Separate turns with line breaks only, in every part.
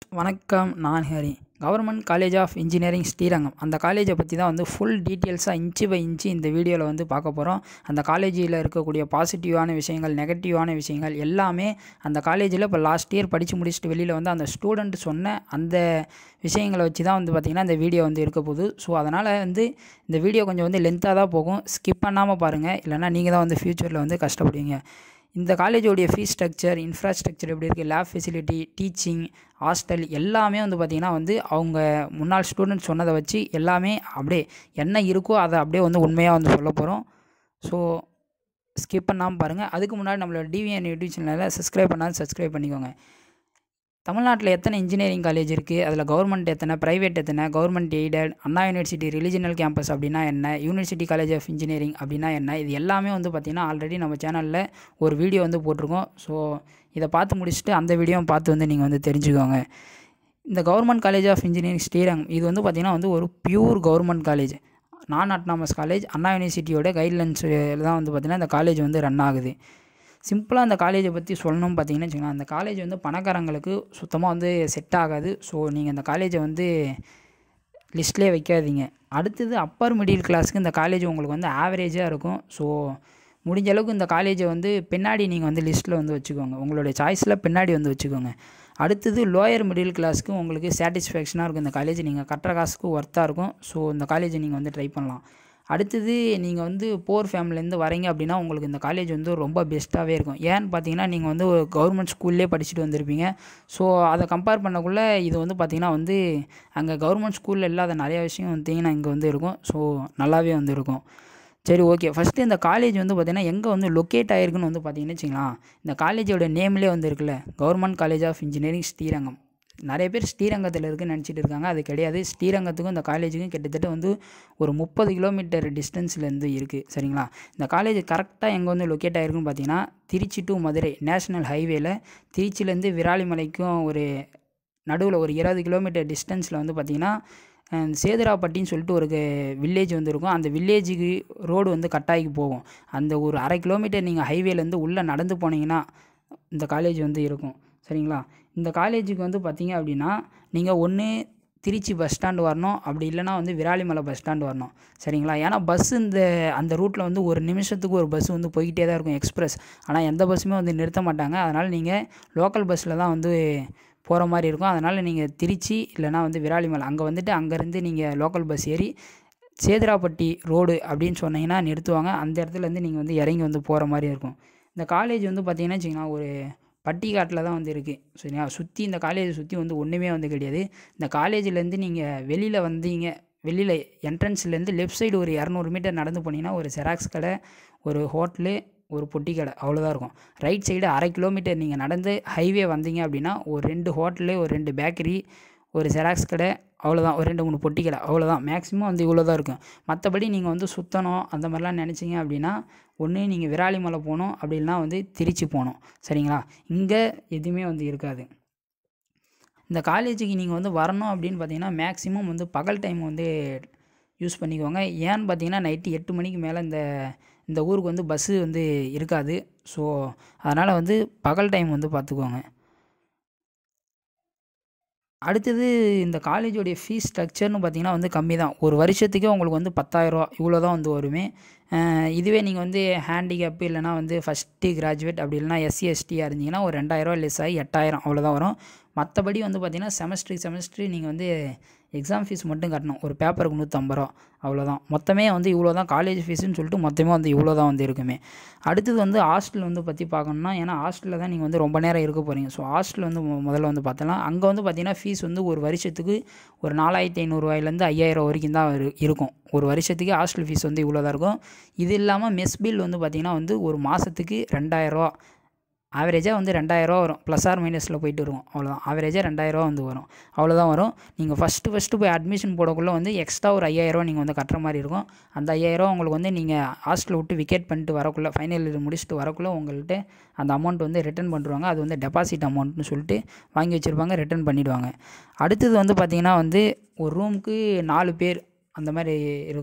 வணக்கம் நான் Hari government college of engineering Srirangam அந்த காலேஜை பற்றி தான் வந்து ஃபுல் டீட்டெயில்ஸாக இன்ச்சு பை இன்ச்சு இந்த வீடியோவில் வந்து பார்க்க போகிறோம் அந்த காலேஜில் இருக்கக்கூடிய பாசிட்டிவான விஷயங்கள் நெகட்டிவான விஷயங்கள் எல்லாமே அந்த காலேஜில் இப்போ லாஸ்ட் இயர் படித்து முடிச்சுட்டு வெளியில் வந்து அந்த ஸ்டூடெண்ட் சொன்ன அந்த விஷயங்களை வச்சு தான் வந்து பார்த்திங்கன்னா இந்த வீடியோ வந்து இருக்க போகுது ஸோ அதனால் வந்து இந்த வீடியோ கொஞ்சம் வந்து லென்த்தாக தான் போகும் ஸ்கிப் பண்ணாமல் பாருங்கள் இல்லைனா நீங்கள் தான் வந்து ஃப்யூச்சரில் வந்து கஷ்டப்படுவீங்க இந்த காலேஜோடைய ஃபீஸ் ஸ்ட்ரக்சர் இன்ஃப்ராஸ்ட்ரக்சர் எப்படி இருக்குது லேப் ஃபெசிலிட்டி டீச்சிங் ஹாஸ்டல் எல்லாமே வந்து பார்த்திங்கன்னா வந்து அவங்க முன்னாள் ஸ்டூடெண்ட் சொன்னதை வச்சு எல்லாமே அப்படியே என்ன இருக்கோ அதை அப்படியே வந்து உண்மையாக வந்து சொல்ல போகிறோம் ஸோ ஸ்கிப் பண்ணாமல் பாருங்கள் அதுக்கு முன்னாடி நம்மளோட டிவிஎன் யூடியூப் சேனலில் சப்ஸ்கிரைப் பண்ணாலும் சப்ஸ்கிரைப் பண்ணிக்கோங்க தமிழ்நாட்டில் எத்தனை இன்ஜினியரிங் காலேஜ் இருக்குது அதில் கவர்மெண்ட் எத்தனை ப்ரைவேட் எத்தனை government aided Anna university regional campus அப்படின்னா என்ன யூனிவர்சிட்டி காலேஜ் ஆஃப் இன்ஜினியரிங் அப்படின்னா என்ன இது எல்லாமே வந்து பார்த்திங்கன்னா ஆல்ரெடி நம்ம சேனலில் ஒரு வீடியோ வந்து போட்டிருக்கோம் ஸோ இதை பார்த்து முடிச்சுட்டு அந்த வீடியோவும் பார்த்து வந்து நீங்கள் வந்து தெரிஞ்சுக்கோங்க இந்த government college of engineering Srirangam இது வந்து பார்த்திங்கன்னா வந்து ஒரு பியூர் கவர்மெண்ட் காலேஜ் நான் அட்னாமஸ் காலேஜ் அண்ணா யூனிவர்சிட்டியோட கைட்லைன்ஸில் தான் வந்து பார்த்திங்கன்னா இந்த காலேஜ் வந்து ரன் ஆகுது சிம்பிளாக அந்த காலேஜை பற்றி சொல்லணும் பார்த்தீங்கன்னா வச்சுக்கோங்களேன் அந்த காலேஜ் வந்து பணக்காரங்களுக்கு சுத்தமாக வந்து செட் ஆகாது ஸோ நீங்கள் அந்த காலேஜை வந்து லிஸ்ட்லேயே வைக்காதீங்க அடுத்தது அப்பர் மிடில் கிளாஸுக்கு இந்த காலேஜ் உங்களுக்கு வந்து ஆவரேஜாக இருக்கும் ஸோ முடிஞ்ச அளவுக்கு இந்த காலேஜை வந்து பின்னாடி நீங்கள் வந்து லிஸ்ட்டில் வந்து வச்சுக்கோங்க உங்களுடைய சாய்ஸில் பின்னாடி வந்து வச்சுக்கோங்க அடுத்தது லோயர் மிடில் கிளாஸ்க்கு உங்களுக்கு சாட்டிஸ்ஃபேக்ஷனாக இருக்கும் இந்த காலேஜ் நீங்கள் கட்டுற காசுக்கு ஒர்த்தாக இருக்கும் ஸோ இந்த காலேஜை நீங்கள் வந்து ட்ரை பண்ணலாம் அடுத்தது நீங்கள் வந்து போர் ஃபேமிலிலேருந்து வரீங்க அப்படின்னா உங்களுக்கு இந்த காலேஜ் வந்து ரொம்ப பெஸ்ட்டாகவே இருக்கும் ஏன்னு பார்த்தீங்கன்னா நீங்கள் வந்து ஒரு கவர்மெண்ட் ஸ்கூல்லே படிச்சுட்டு வந்திருப்பீங்க ஸோ அதை கம்பேர் பண்ணக்குள்ளே இது வந்து பார்த்திங்கன்னா வந்து அங்கே கவர்மெண்ட் ஸ்கூலில் இல்லாத நிறைய விஷயம் பார்த்தீங்கன்னா இங்கே வந்து இருக்கும் ஸோ நல்லாவே வந்து இருக்கும் சரி ஓகே ஃபஸ்ட்டு இந்த காலேஜ் வந்து பார்த்திங்கன்னா எங்கே வந்து லொக்கேட் ஆகிருக்குன்னு வந்து பார்த்தீங்கன்னு வச்சுக்கலாம் இந்த காலேஜோட நேம்லேயே வந்து இருக்குல்ல government college of engineering Srirangam நிறைய பேர் ஸ்ரீரங்கத்தில் இருக்குன்னு நினச்சிட்டு இருக்காங்க அது கிடையாது ஸ்ரீரங்கத்துக்கும் இந்த காலேஜுக்கும் கிட்டத்தட்ட வந்து ஒரு முப்பது கிலோமீட்டர் டிஸ்டன்ஸ்லேருந்து இருக்குது சரிங்களா இந்த காலேஜ் கரெக்டாக எங்கே வந்து லொக்கேட் ஆகிருக்குன்னு பார்த்தீங்கன்னா திருச்சி டு மதுரை நேஷ்னல் ஹைவேல திருச்சிலேருந்து விராலிமலைக்கும் ஒரு நடுவில் ஒரு இருபது கிலோமீட்டர் டிஸ்டன்ஸில் வந்து பார்த்திங்கன்னா சேதுராப்பட்டின்னு சொல்லிட்டு ஒரு வில்லேஜ் வந்து இருக்கும் அந்த வில்லேஜுக்கு ரோடு வந்து கட்டாய்க்கு போகும் அந்த ஒரு அரை கிலோமீட்டர் நீங்கள் ஹைவேலேருந்து உள்ளே நடந்து போனீங்கன்னா இந்த காலேஜ் வந்து இருக்கும் சரிங்களா இந்த காலேஜுக்கு வந்து பார்த்தீங்க அப்படின்னா நீங்கள் ஒன்று திருச்சி பஸ் ஸ்டாண்டு வரணும் அப்படி இல்லைனா வந்து விராலிமலை பஸ் ஸ்டாண்டு வரணும் சரிங்களா ஏன்னா பஸ் இந்த அந்த ரூட்டில் வந்து ஒரு நிமிஷத்துக்கு ஒரு பஸ் வந்து போய்கிட்டே தான் இருக்கும் எக்ஸ்பிரஸ் ஆனால் எந்த பஸ்ஸுமே வந்து நிறுத்த மாட்டாங்க அதனால் நீங்கள் லோக்கல் பஸ்ஸில் தான் வந்து போகிற மாதிரி இருக்கும் அதனால் நீங்கள் திருச்சி இல்லைனா வந்து விராலிமலை அங்கே வந்துட்டு அங்கேருந்து நீங்கள் லோக்கல் பஸ் ஏறி சேதுராப்பட்டி ரோடு அப்படின்னு சொன்னீங்கன்னா நிறுத்துவாங்க அந்த இடத்துலேருந்து நீங்கள் வந்து இறங்கி வந்து போகிற மாதிரி இருக்கும் இந்த காலேஜ் வந்து பார்த்திங்கன்னா வச்சிங்கன்னா ஒரு பட்டிக்காட்டில் தான் வந்து இருக்குது சரிங்களா சுற்றி இந்த காலேஜை சுற்றி வந்து ஒன்றுமே வந்து கிடையாது இந்த காலேஜிலேருந்து நீங்கள் வெளியில் வந்தீங்க வெளியில் என்ட்ரன்ஸ்லேருந்து லெஃப்ட் சைடு ஒரு இரநூறு மீட்டர் நடந்து போனீங்கன்னா ஒரு செராக்ஸ் கடை ஒரு ஹோட்டலு ஒரு பொட்டி கடை அவ்வளோதான் இருக்கும் ரைட் சைடு அரை கிலோமீட்டர் நீங்கள் நடந்து ஹைவே வந்தீங்க அப்படின்னா ஒரு ரெண்டு ஹோட்டலு ஒரு ரெண்டு பேக்கரி ஒரு ஜெராக்ஸ் கடை அவ்வளோதான் ஒரு ரெண்டு மூணு பொட்டி கடை அவ்வளோதான் மேக்ஸிமம் வந்து இவ்வளோ தான் இருக்கும் மற்றபடி நீங்கள் வந்து சுற்றணும் அந்த மாதிரிலாம் நினச்சிங்க அப்படின்னா ஒன்று நீங்கள் விராலிமலை போகணும் அப்படி இல்லைனா வந்து திருச்சி போகணும் சரிங்களா இங்கே எதுவுமே வந்து இருக்காது இந்த காலேஜுக்கு நீங்கள் வந்து வரணும் அப்படின்னு பார்த்தீங்கன்னா மேக்ஸிமம் வந்து பகல் டைம் வந்து யூஸ் பண்ணிக்கோங்க ஏன்னு பார்த்தீங்கன்னா நைட்டு எட்டு மணிக்கு மேலே இந்த இந்த ஊருக்கு வந்து பஸ்ஸு வந்து இருக்காது ஸோ அதனால் வந்து பகல் டைம் வந்து பார்த்துக்கோங்க அடுத்தது இந்த காலேஜோடைய ஃபீஸ் ஸ்ட்ரக்சர்னு பார்த்திங்கன்னா வந்து கம்மி தான் ஒரு வருஷத்துக்கே உங்களுக்கு வந்து பத்தாயிரரூவா இவ்வளோ தான் வந்து வருமே இதுவே நீங்கள் வந்து ஹேண்டிகேப்பு இல்லைனா வந்து ஃபஸ்ட்டு கிராஜுவேட் அப்படி இல்லைனா எஸ்சி எஸ்டியாக இருந்தீங்கன்னா ஒரு ரெண்டாயிரரூவா லெஸ் ஆகி எட்டாயிரம் அவ்வளோதான் வரும் மற்றபடி வந்து பார்த்திங்கன்னா செமஸ்ட்ரி செமஸ்ட்ரி நீங்கள் வந்து எக்ஸாம் ஃபீஸ் மட்டும் கட்டணும் ஒரு பேப்பருக்கு நூற்றம்பது ரூபா அவ்வளோதான் மொத்தமே வந்து இவ்வளோ தான் காலேஜ் ஃபீஸுன்னு சொல்லிட்டு மொத்தமே வந்து இவ்வளோ தான் வந்து இருக்குமே அடுத்தது வந்து ஹாஸ்டல் வந்து பற்றி பார்க்கணுன்னா ஏன்னா ஹாஸ்டலில் தான் நீங்கள் வந்து ரொம்ப நேரம் இருக்க போகிறீங்க ஸோ ஹாஸ்டல் வந்து முதல்ல வந்து பார்த்தலாம் அங்கே வந்து பார்த்திங்கன்னா ஃபீஸ் வந்து ஒரு வருஷத்துக்கு ஒரு நாலாயிரத்தி ஐநூறுரூவாயிலேருந்து ஐயாயிரம் வரைக்கும் தான் இருக்கும் ஒரு வருஷத்துக்கு ஹாஸ்டல் ஃபீஸ் வந்து இவ்வளோ தான் இருக்கும் இது இல்லாமல் மெஸ் பில் வந்து பார்த்திங்கன்னா வந்து ஒரு மாதத்துக்கு ரெண்டாயிரரூவா ஆவரேஜாக வந்து ரெண்டாயிரரூவா வரும் ப்ளஸ் ஆர் மைனஸில் போயிட்டு இருக்கும் அவ்வளோதான் ஆவரேஜாக ரெண்டாயிரரூவா வந்து வரும் அவ்வளோதான் வரும் நீங்கள் ஃபஸ்ட்டு ஃபஸ்ட்டு போய் அட்மிஷன் போடக்குள்ளே வந்து எக்ஸ்ட்ரா ஒரு ஐயாயிரரூவா நீங்கள் வந்து கட்டுற மாதிரி இருக்கும் அந்த ஐயாயிரரூவா உங்களுக்கு வந்து நீங்கள் ஹாஸ்டலில் விட்டு விக்கெட் பண்ணிட்டு வரக்குள்ளே ஃபைனல் இயர் முடிச்சுட்டு வரக்குள்ளே உங்கள்கிட்ட அந்த அமௌண்ட் வந்து ரிட்டர்ன் பண்ணிடுவாங்க அது வந்து டெபாசிட் அமௌண்ட்னு சொல்லிட்டு வாங்கி வச்சுருப்பாங்க ரிட்டர்ன் பண்ணிவிடுவாங்க அடுத்தது வந்து பார்த்திங்கன்னா வந்து ஒரு ரூமுக்கு நாலு பேர் அந்த மாதிரி இருக்கும்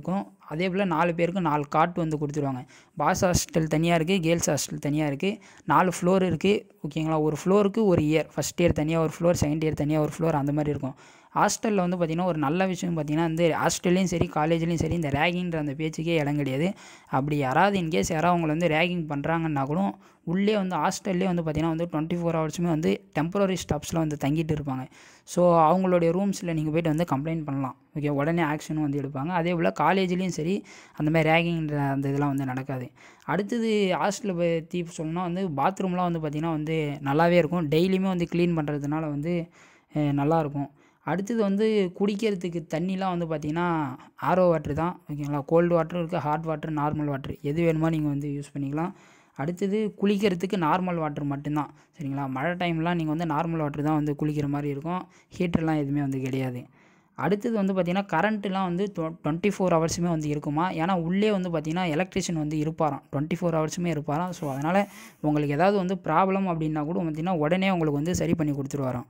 அதே போல் நாலு பேருக்கு நாலு காட் வந்து கொடுத்துருவாங்க பாய்ஸ் ஹாஸ்டல் தனியாக இருக்குது கேர்ள்ஸ் ஹாஸ்டல் தனியாக இருக்குது நாலு ஃப்ளோர் இருக்குது ஓகேங்களா ஒரு ஃப்ளோருக்கு ஒரு இயர் ஃபஸ்ட் இயர் தனியாக ஒரு ஃப்ளோர் செகண்ட் இயர் தனியாக ஒரு ஃப்ளோர் அந்த மாதிரி இருக்கும் ஹாஸ்டலில் வந்து பார்த்திங்கன்னா ஒரு நல்ல விஷயம் பார்த்திங்கன்னா வந்து ஹாஸ்டல்லையும் சரி காலேஜ்லேயும் சரி இந்த ரேகிங்கிற அந்த பேச்சுக்கே இடம் கிடையாது அப்படி யாராவது இன்கேஸ் யாராவது அவங்கள வந்து ரேகிங் பண்ணுறாங்கன்னா கூட உள்ளே வந்து ஹாஸ்டல்லே வந்து பார்த்திங்கன்னா வந்து டுவெண்ட்டி ஃபோர் ஹவர்ஸுமே வந்து டெம்பரரி ஸ்டாப்ஸில் வந்து தங்கிட்டு இருப்பாங்க ஸோ அவங்களுடைய ரூம்ஸில் நீங்கள் போய்ட்டு வந்து கம்ப்ளைண்ட் பண்ணலாம் ஓகே உடனே ஆக்ஷனும் வந்து எடுப்பாங்க அதே போல் காலேஜ்லேயும் சரி அந்த மாதிரி ரேகிங்கிற அந்த இதெல்லாம் வந்து நடக்காது அடுத்தது ஹாஸ்டலில் பற்றி சொல்லணும்னா வந்து பாத்ரூம்லாம் வந்து பார்த்திங்கன்னா வந்து நல்லாவே இருக்கும் டெய்லியுமே வந்து க்ளீன் பண்ணுறதுனால வந்து நல்லாயிருக்கும் அடுத்தது வந்து குடிக்கிறதுக்கு தண்ணிலாம் வந்து பார்த்திங்கன்னா ஆரோ வாட்ரு தான் ஓகேங்களா கோல்டு வாட்டரும் இருக்குது ஹாட் வாட்ரு நார்மல் வாட்ரு எது வேணுமோ நீங்கள் வந்து யூஸ் பண்ணிக்கலாம் அடுத்தது குளிக்கிறதுக்கு நார்மல் வாட்டர் மட்டும்தான் சரிங்களா மழை டைம்லாம் நீங்கள் வந்து நார்மல் வாட்டர் தான் வந்து குளிக்கிற மாதிரி இருக்கும் ஹீட்டர்லாம் எதுவுமே வந்து கிடையாது அடுத்தது வந்து பார்த்திங்கன்னா கரண்ட்டுலாம் வந்து டுவெண்ட்டி ஃபோர் ஹவர்ஸுமே வந்து இருக்குமா ஏன்னா உள்ளே வந்து பார்த்திங்கன்னா எலக்ட்ரிஷியன் வந்து இருப்பாராம் டுவெண்ட்டி ஃபோர் ஹவர்ஸுமே இருப்பாராம் ஸோ அதனால் உங்களுக்கு ஏதாவது வந்து ப்ராப்ளம் அப்படின்னா கூட பார்த்திங்கன்னா உடனே உங்களுக்கு வந்து சரி பண்ணி கொடுத்துருவாராம்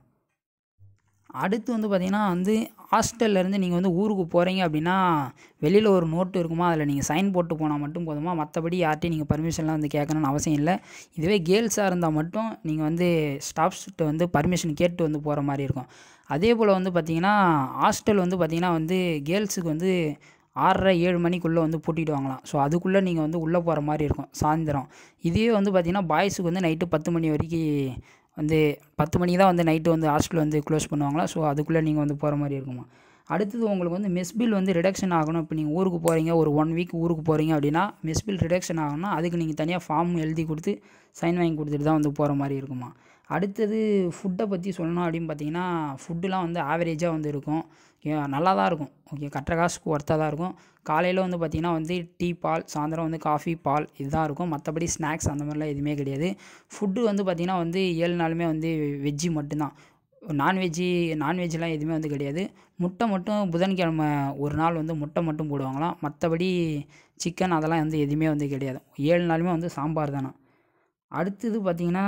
அடுத்து வந்து பார்த்திங்கன்னா வந்து ஹாஸ்டல்லேருந்து நீங்கள் வந்து ஊருக்கு போகிறீங்க அப்படின்னா வெளியில் ஒரு நோட்டு இருக்குமா அதில் நீங்கள் சைன் போட்டு போனால் மட்டும் போதுமா மற்றபடி யார்ட்டையும் நீங்கள் பர்மிஷன்லாம் வந்து கேட்கணும்னு அவசியம் இல்லை இதுவே கேர்ள்ஸாக இருந்தால் மட்டும் நீங்கள் வந்து ஸ்டாஃப்ஸ்கிட்ட வந்து பர்மிஷன் கேட்டு வந்து போகிற மாதிரி இருக்கும் அதே போல் வந்து பார்த்திங்கன்னா ஹாஸ்டல் வந்து பார்த்திங்கன்னா வந்து கேர்ள்ஸுக்கு வந்து ஆறரை ஏழு மணிக்குள்ளே வந்து பூட்டிடுவாங்களாம் ஸோ அதுக்குள்ளே நீங்கள் வந்து உள்ளே போகிற மாதிரி இருக்கும் சாயந்தரம் இதுவே வந்து பார்த்திங்கன்னா பாய்ஸுக்கு வந்து நைட்டு பத்து மணி வரைக்கும் வந்து பத்து மணிக்கு தான் வந்து நைட்டு வந்து ஹாஸ்டல் வந்து க்ளோஸ் பண்ணுவாங்களா ஸோ அதுக்குள்ளே நீங்கள் வந்து போகிற மாதிரி இருக்குமா அடுத்தது உங்களுக்கு வந்து மெஸ் பில் வந்து ரிடக்ஷன் ஆகணும் இப்போ நீங்கள் ஊருக்கு போகிறீங்க ஒரு ஒன் வீக் ஊருக்கு போகிறீங்க அப்படின்னா மெஸ் பில் ரிடக்ஷன் ஆகணும்னா அதுக்கு நீங்கள் தனியாக ஃபார்ம் எழுதி கொடுத்து சைன் வாங்கி கொடுத்துட்டு தான் வந்து போகிற மாதிரி இருக்குமா அடுத்தது ஃபுட்டை பற்றி சொல்லணும் அப்படின்னு பார்த்தீங்கன்னா ஃபுட்டுலாம் வந்து ஆவரேஜாக வந்து இருக்கும் ஓகே நல்லா தான் இருக்கும் ஓகே கட்டுற காசுக்கு ஒர்த்தாக தான் இருக்கும் காலையில் வந்து பார்த்திங்கன்னா வந்து டீ பால் சாயந்தரம் வந்து காஃபி பால் இதுதான் இருக்கும் மற்றபடி ஸ்நாக்ஸ் அந்த மாதிரிலாம் எதுவுமே கிடையாது ஃபுட்டு வந்து பார்த்திங்கன்னா வந்து ஏழு நாளுமே வந்து வெஜ்ஜி மட்டும்தான் நான்வெஜ்ஜி நான்வெஜ்லாம் எதுவுமே வந்து கிடையாது முட்டை மட்டும் புதன்கிழமை ஒரு நாள் வந்து முட்டை மட்டும் போடுவாங்களாம் மற்றபடி சிக்கன் அதெல்லாம் வந்து எதுவுமே வந்து கிடையாது ஏழு நாளுமே வந்து சாம்பார் தானே அடுத்தது பார்த்திங்கன்னா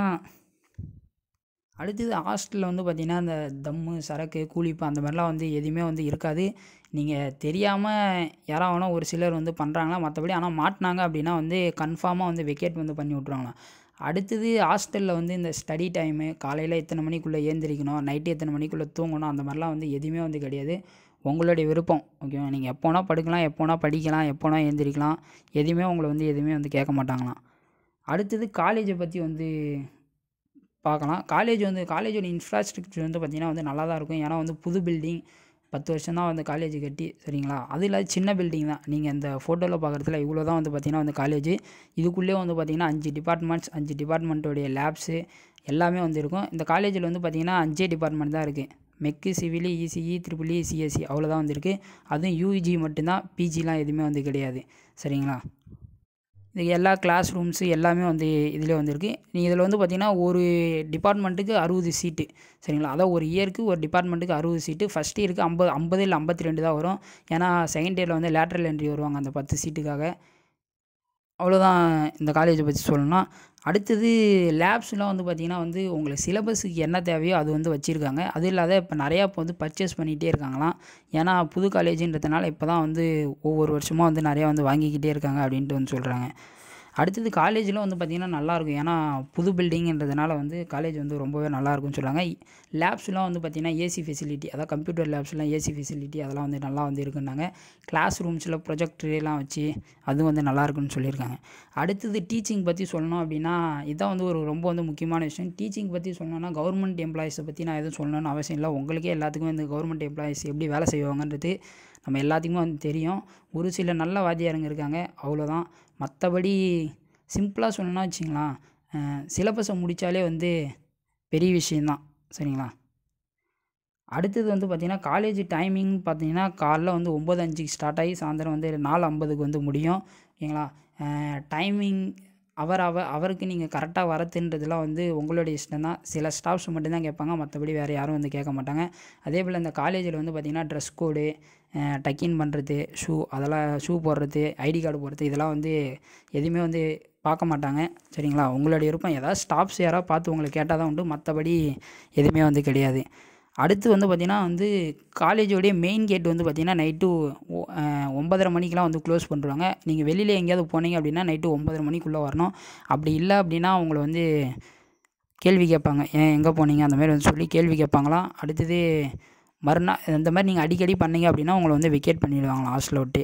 அடுத்தது ஹாஸ்டலில் வந்து பார்த்திங்கன்னா இந்த தம்மு சரக்கு கூலிப்பு அந்த மாதிரிலாம் வந்து எதுவுமே வந்து இருக்காது நீங்கள் தெரியாமல் யாராவது ஒரு சிலர் வந்து பண்ணுறாங்களா மற்றபடி ஆனால் மாட்டினாங்க அப்படின்னா வந்து கன்ஃபார்மாக வந்து வெக்கேட் வந்து பண்ணி விட்ருவாங்களாம் அடுத்தது ஹாஸ்டலில் வந்து இந்த ஸ்டடி டைமு காலையில் எத்தனை மணிக்குள்ளே ஏந்திரிக்கணும் நைட்டு எத்தனை மணிக்குள்ளே தூங்கணும் அந்த மாதிரிலாம் வந்து எதுவுமே வந்து கிடையாது உங்களுடைய விருப்பம் ஓகேவா நீங்கள் எப்போனா படுக்கலாம் எப்போனா படிக்கலாம் எப்போனா ஏந்திரிக்கலாம் எதுவுமே உங்களை வந்து எதுவுமே வந்து கேட்க மாட்டாங்களாம் அடுத்தது காலேஜை பற்றி வந்து பார்க்கலாம் காலேஜ் வந்து காலேஜோட இன்ஃப்ராஸ்ட்ரக்சர் வந்து பார்த்திங்கன்னா வந்து நல்லா தான் இருக்கும் ஏன்னா வந்து புது பில்டிங் பத்து வருஷம் தான் வந்து காலேஜ் கட்டி சரிங்களா அது இல்லாத சின்ன பில்டிங் தான் நீங்கள் இந்த ஃபோட்டோவில் பார்க்குறதுல இவ்வளோ தான் வந்து பார்த்திங்கன்னா வந்து காலேஜ் இதுக்குள்ளே வந்து பார்த்திங்கன்னா அஞ்சு டிபார்ட்மெண்ட்ஸ் அஞ்சு டிபார்ட்மெண்ட்டோடைய லேப்ஸு எல்லாமே வந்து இருக்கும் இந்த காலேஜில் வந்து பார்த்திங்கன்னா அஞ்சே டிபார்ட்மெண்ட் தான் இருக்குது mech civil ECE triple E CSE அவ்வளோதான் வந்திருக்கு அதுவும் யூஜி மட்டும்தான் பிஜிலாம் எதுவுமே வந்து கிடையாது சரிங்களா இது எல்லா கிளாஸ் ரூம்ஸு எல்லாமே வந்து இதிலே வந்திருக்கு நீங்கள் இதில் வந்து பார்த்திங்கன்னா ஒரு டிபார்ட்மெண்ட்டுக்கு அறுபது சீட்டு சரிங்களா அதான் ஒரு இயருக்கு ஒரு டிபார்ட்மெண்ட்டுக்கு அறுபது சீட்டு ஃபஸ்ட் இயருக்கு ஐம்பது ஐம்பது இல்லை ஐம்பத்தி ரெண்டு தான் வரும் ஏன்னா செகண்ட் இயரில் வந்து லேட்ரல் என்ட்ரி வருவாங்க அந்த பத்து சீட்டுக்காக அவ்வளோதான் இந்த காலேஜை பற்றி சொல்லணும்னா அடுத்தது லேப்ஸ்லாம் வந்து பார்த்திங்கன்னா வந்து உங்களுக்கு சிலபஸுக்கு என்ன தேவையோ அது வந்து வச்சுருக்காங்க அது இல்லாத இப்போ நிறையா இப்போ வந்து பர்ச்சேஸ் பண்ணிகிட்டே இருக்காங்களாம் ஏன்னா புது காலேஜுன்றதுனால இப்போ தான் வந்து ஒவ்வொரு வருஷமாக வந்து நிறையா வந்து வாங்கிக்கிட்டே இருக்காங்க அப்படின்ட்டு வந்து சொல்கிறாங்க அடுத்தது காலேஜில் வந்து பார்த்திங்கன்னா நல்லாயிருக்கும் ஏன்னா புது பில்டிங்ன்றதுனால வந்து காலேஜ் வந்து ரொம்பவே நல்லாயிருக்கும்னு சொல்கிறாங்க லேப்ஸ்லாம் வந்து பார்த்திங்கன்னா ஏசி ஃபெசிலிட்டி அதாவது கம்ப்யூட்டர் லேப்ஸ்லாம் ஏசி ஃபெசிலிட்டி அதெல்லாம் வந்து நல்லா வந்து இருக்குன்னாங்க கிளாஸ் ரூம்ஸில் ப்ரொஜெக்டர்லாம் வச்சு அதுவும் வந்து நல்லா இருக்குன்னு சொல்லியிருக்காங்க அடுத்தது டீச்சிங் பற்றி சொல்லணும் அப்படின்னா இதான் வந்து ஒரு ரொம்ப வந்து முக்கியமான விஷயம் டீச்சிங் பற்றி சொல்லணும்னா கவர்மெண்ட் எம்ப்ளாயிஸை பற்றி நான் எதுவும் சொல்லணும்னு அவசியம் இல்லை உங்களுக்கே எல்லாத்துக்குமே இந்த கவர்மெண்ட் எம்ப்ளாயிஸ் எப்படி வேலை செய்வாங்கன்றது நம்ம எல்லாத்துக்குமே வந்து தெரியும் ஒரு சில நல்ல வாத்தியாருங்க இருக்காங்க அவ்வளோதான் மற்றபடி சிம்பிளாக சொல்லணும்னா வச்சிங்களேன் சிலபஸை முடித்தாலே வந்து பெரிய விஷயந்தான் சரிங்களா அடுத்தது வந்து பார்த்திங்கன்னா காலேஜ் டைமிங் பார்த்தீங்கன்னா காலைல வந்து ஒம்பது அஞ்சுக்கு ஸ்டார்ட் ஆகி சாயந்தரம் வந்து நாலு ஐம்பதுக்கு வந்து முடியும் ஓகேங்களா டைமிங் அவர் அவ அவருக்கு நீங்கள் கரெக்டாக வரதுன்றதுலாம் வந்து உங்களுடைய இஷ்டம் தான் சில ஸ்டாஃப்ஸ் மட்டும்தான் கேட்பாங்க மற்றபடி வேறு யாரும் வந்து கேட்க மாட்டாங்க அதே போல் இந்த காலேஜில் வந்து பார்த்திங்கன்னா ட்ரெஸ் கோடு டக்கின் பண்ணுறது ஷூ அதெல்லாம் ஷூ போடுறது ஐடி கார்டு போடுறது இதெல்லாம் வந்து எதுவுமே வந்து பார்க்க மாட்டாங்க சரிங்களா உங்களுடைய விருப்பம் ஏதாவது ஸ்டாஃப்ஸ் யாராவது பார்த்து உங்களை கேட்டால் தான் உண்டு மற்றபடி எதுவுமே வந்து கிடையாது அடுத்து வந்து பார்த்திங்கன்னா வந்து காலேஜோடைய மெயின் கேட் வந்து பார்த்திங்கன்னா நைட்டு ஒம்பதரை மணிக்கெலாம் வந்து க்ளோஸ் பண்ணுறாங்க நீங்கள் வெளியில் எங்கேயாவது போனீங்க அப்படின்னா நைட்டு ஒம்பதரை மணிக்குள்ளே வரணும் அப்படி இல்லை அப்படின்னா அவங்கள வந்து கேள்வி கேட்பாங்க ஏன் எங்கே போனீங்க அந்த மாதிரி வந்து சொல்லி கேள்வி கேட்பாங்களாம் அடுத்தது மறுநாள் இந்த மாதிரி நீங்கள் அடிக்கடி பண்ணீங்க அப்படின்னா உங்களை வந்து விக்கெட் பண்ணிவிடுவாங்களாம் ஹாஸ்டலில் விட்டு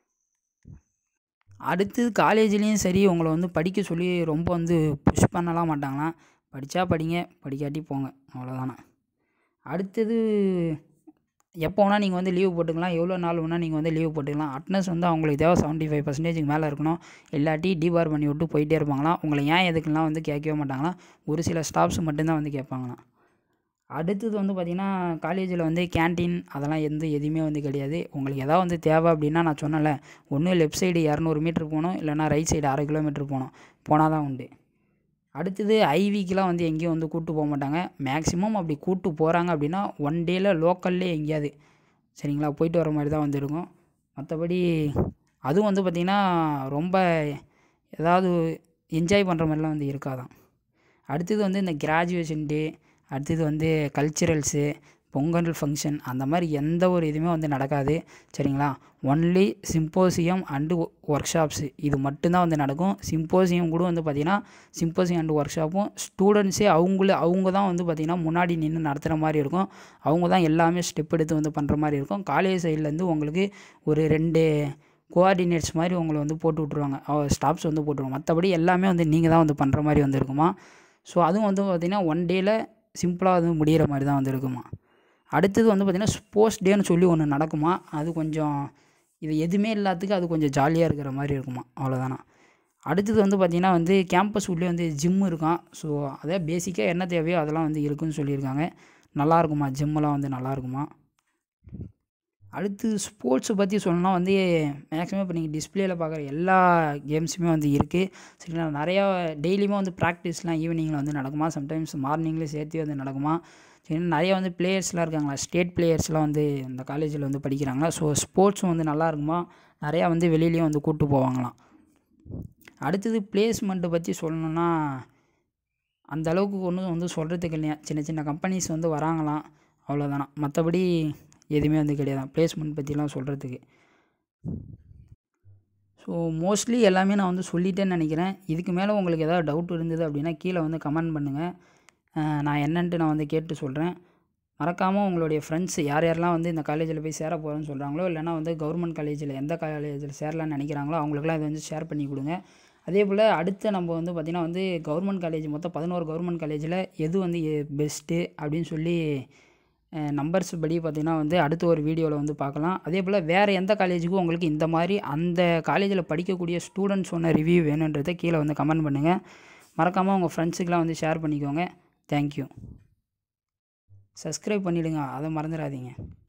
அடுத்தது காலேஜ்லேயும் சரி உங்களை வந்து படிக்க சொல்லி ரொம்ப வந்து புஷ் பண்ணலாம் மாட்டாங்களாம் படித்தா படிங்க படிக்காட்டி போங்க அவ்வளோதானே அடுத்தது எப்போ வேணால் நீங்கள் வந்து லீவ் போட்டுக்கலாம் எவ்வளோ நாள் வேணால் நீங்கள் வந்து லீவ் போட்டுக்கலாம் அட்னஸ் வந்து அவங்களுக்கு தேவை செவன்ட்டி ஃபைவ் பர்சன்டேஜுக்கு மேலே இருக்கணும் இல்லாட்டி டிபார் பண்ணி விட்டு போயிட்டே இருப்பாங்களாம் உங்களை ஏன் எதுக்குலாம் வந்து கேட்கவே மாட்டாங்களாம் ஒரு சில ஸ்டாஃப்ஸ் மட்டும்தான் வந்து கேட்பாங்களாம் அடுத்தது வந்து பார்த்திங்கன்னா காலேஜில் வந்து கேன்டீன் அதெல்லாம் எந்த எதுவுமே வந்து கிடையாது உங்களுக்கு எதாவது வந்து தேவை அப்படின்னா நான் சொன்னேன்ல ஒன்று லெஃப்ட் சைடு இரநூறு மீட்ரு போகணும் இல்லைனா ரைட் சைடு அரை கிலோமீட்டர் போகணும் போனால் தான் உண்டு அடுத்தது ஐவிக்கெலாம் வந்து எங்கேயும் வந்து கூப்பிட்டு போக மாட்டாங்க மேக்ஸிமம் அப்படி கூப்பிட்டு போகிறாங்க அப்படின்னா ஒன் டேயில் லோக்கல்லே எங்கேயாவது சரிங்களா போயிட்டு வர மாதிரி தான் வந்து இருக்கும் மற்றபடி அதுவும் வந்து பார்த்திங்கன்னா ரொம்ப ஏதாவது என்ஜாய் பண்ணுற மாதிரிலாம் வந்து இருக்காதான் அடுத்தது வந்து இந்த கிராஜுவேஷன் டே அடுத்தது வந்து கல்ச்சுரல்ஸு பொங்கல் ஃபங்க்ஷன் அந்த மாதிரி எந்த ஒரு இதுவுமே வந்து நடக்காது சரிங்களா only symposium and workshops இது மட்டும்தான் வந்து நடக்கும் சிம்போசியம் கூட வந்து பார்த்திங்கன்னா சிம்போசியம் அண்டு ஒர்க் ஷாப்பும் ஸ்டூடெண்ட்ஸே அவங்கள அவங்க தான் வந்து பார்த்திங்கன்னா முன்னாடி நின்று நடத்துகிற மாதிரி இருக்கும் அவங்க தான் எல்லாமே ஸ்டெப் எடுத்து வந்து பண்ணுற மாதிரி இருக்கும் காலேஜ் சைட்லேருந்து உங்களுக்கு ஒரு ரெண்டு கோஆர்டினேட்ஸ் மாதிரி உங்களை வந்து போட்டு விட்ருவாங்க ஸ்டாஃப்ஸ் வந்து போட்டுருவாங்க மற்றபடி எல்லாமே வந்து நீங்கள் தான் வந்து பண்ணுற மாதிரி வந்து இருக்குமா ஸோ அதுவும் வந்து பார்த்திங்கன்னா ஒன் டேயில் சிம்பிளாக வந்து முடிகிற மாதிரி தான் வந்து இருக்குமா அடுத்தது வந்து பார்த்திங்கன்னா ஸ்போர்ட்ஸ் டேன்னு சொல்லி ஒன்று நடக்குமா அது கொஞ்சம் இது எதுவுமே இல்லாததுக்கு அது கொஞ்சம் ஜாலியாக இருக்கிற மாதிரி இருக்குமா அவ்வளோதானா அடுத்தது வந்து பார்த்திங்கன்னா வந்து கேம்பஸ் உள்ளே வந்து ஜிம் இருக்கும் ஸோ அதே பேசிக்காக என்ன தேவையோ அதெல்லாம் வந்து இருக்குன்னு சொல்லியிருக்காங்க நல்லா இருக்குமா ஜிம்மெல்லாம் வந்து நல்லா இருக்குமா அடுத்து ஸ்போர்ட்ஸை பற்றி சொல்லணும்னா வந்து மேக்ஸிமம் இப்போ நீங்கள் டிஸ்பிளேயில் பார்க்குற எல்லா கேம்ஸுமே வந்து இருக்குது சரிங்களா நிறையா டெய்லியுமே வந்து ப்ராக்டிஸ்லாம் ஈவினிங்கில் வந்து நடக்குமா சம்டைம்ஸ் மார்னிங்கில் சேர்த்து வந்து நடக்குமா சரி நிறைய வந்து பிளேயர்ஸ்லாம் இருக்காங்களா ஸ்டேட் பிளேயர்ஸ்லாம் வந்து இந்த காலேஜில் வந்து படிக்கிறாங்களா ஸோ ஸ்போர்ட்ஸும் வந்து நல்லா இருக்குமா நிறையா வந்து வெளியிலையும் வந்து கூப்பிட்டு போவாங்களாம் அடுத்தது பிளேஸ்மெண்ட்டை பற்றி சொல்லணுன்னா அந்த அளவுக்கு ஒன்றும் வந்து சொல்கிறதுக்கு இல்லையா சின்ன சின்ன கம்பெனிஸ் வந்து வராங்களாம் அவ்வளோதானா மற்றபடி எதுவுமே வந்து கிடையாது பிளேஸ்மெண்ட் பற்றிலாம் சொல்கிறதுக்கு ஸோ மோஸ்ட்லி எல்லாமே நான் வந்து சொல்லிட்டேன்னு நினைக்கிறேன் இதுக்கு மேலே உங்களுக்கு ஏதாவது டவுட் இருந்தது அப்படின்னா கீழே வந்து கமெண்ட் பண்ணுங்கள் நான் என்னன்ட்டு நான் வந்து கேட்டு சொல்கிறேன் மறக்காமல் உங்களுடைய ஃப்ரெண்ட்ஸ் யார் யாரெல்லாம் வந்து இந்த காலேஜில் போய் சேர போகிறேன்னு சொல்கிறாங்களோ இல்லைனா வந்து கவர்மெண்ட் காலேஜில் எந்த காலேஜில் சேரலாம்னு நினைக்கிறாங்களோ அவங்களுக்குலாம் இதை வந்து ஷேர் பண்ணி கொடுங்க அதே போல் அடுத்து நம்ம வந்து பார்த்திங்கன்னா வந்து கவர்மெண்ட் காலேஜ் மொத்தம் பதினோரு கவர்மெண்ட் காலேஜில் எது வந்து பெஸ்ட்டு அப்படின்னு சொல்லி நம்பர்ஸ் படி பார்த்திங்கன்னா வந்து அடுத்த ஒரு வீடியோவில் வந்து பார்க்கலாம் அதே போல் வேறு எந்த காலேஜுக்கும் உங்களுக்கு இந்த மாதிரி அந்த காலேஜில் படிக்கக்கூடிய ஸ்டூடெண்ட்ஸ் சொன்ன ரிவ்யூ வேணுன்றதை கீழே வந்து கமெண்ட் பண்ணுங்கள் மறக்காமல் உங்கள் ஃப்ரெண்ட்ஸுக்கெலாம் வந்து ஷேர் பண்ணிக்கோங்க தேங்க்யூ சப்ஸ்கிரைப் பண்ணிவிடுங்க அதை மறந்துடாதீங்க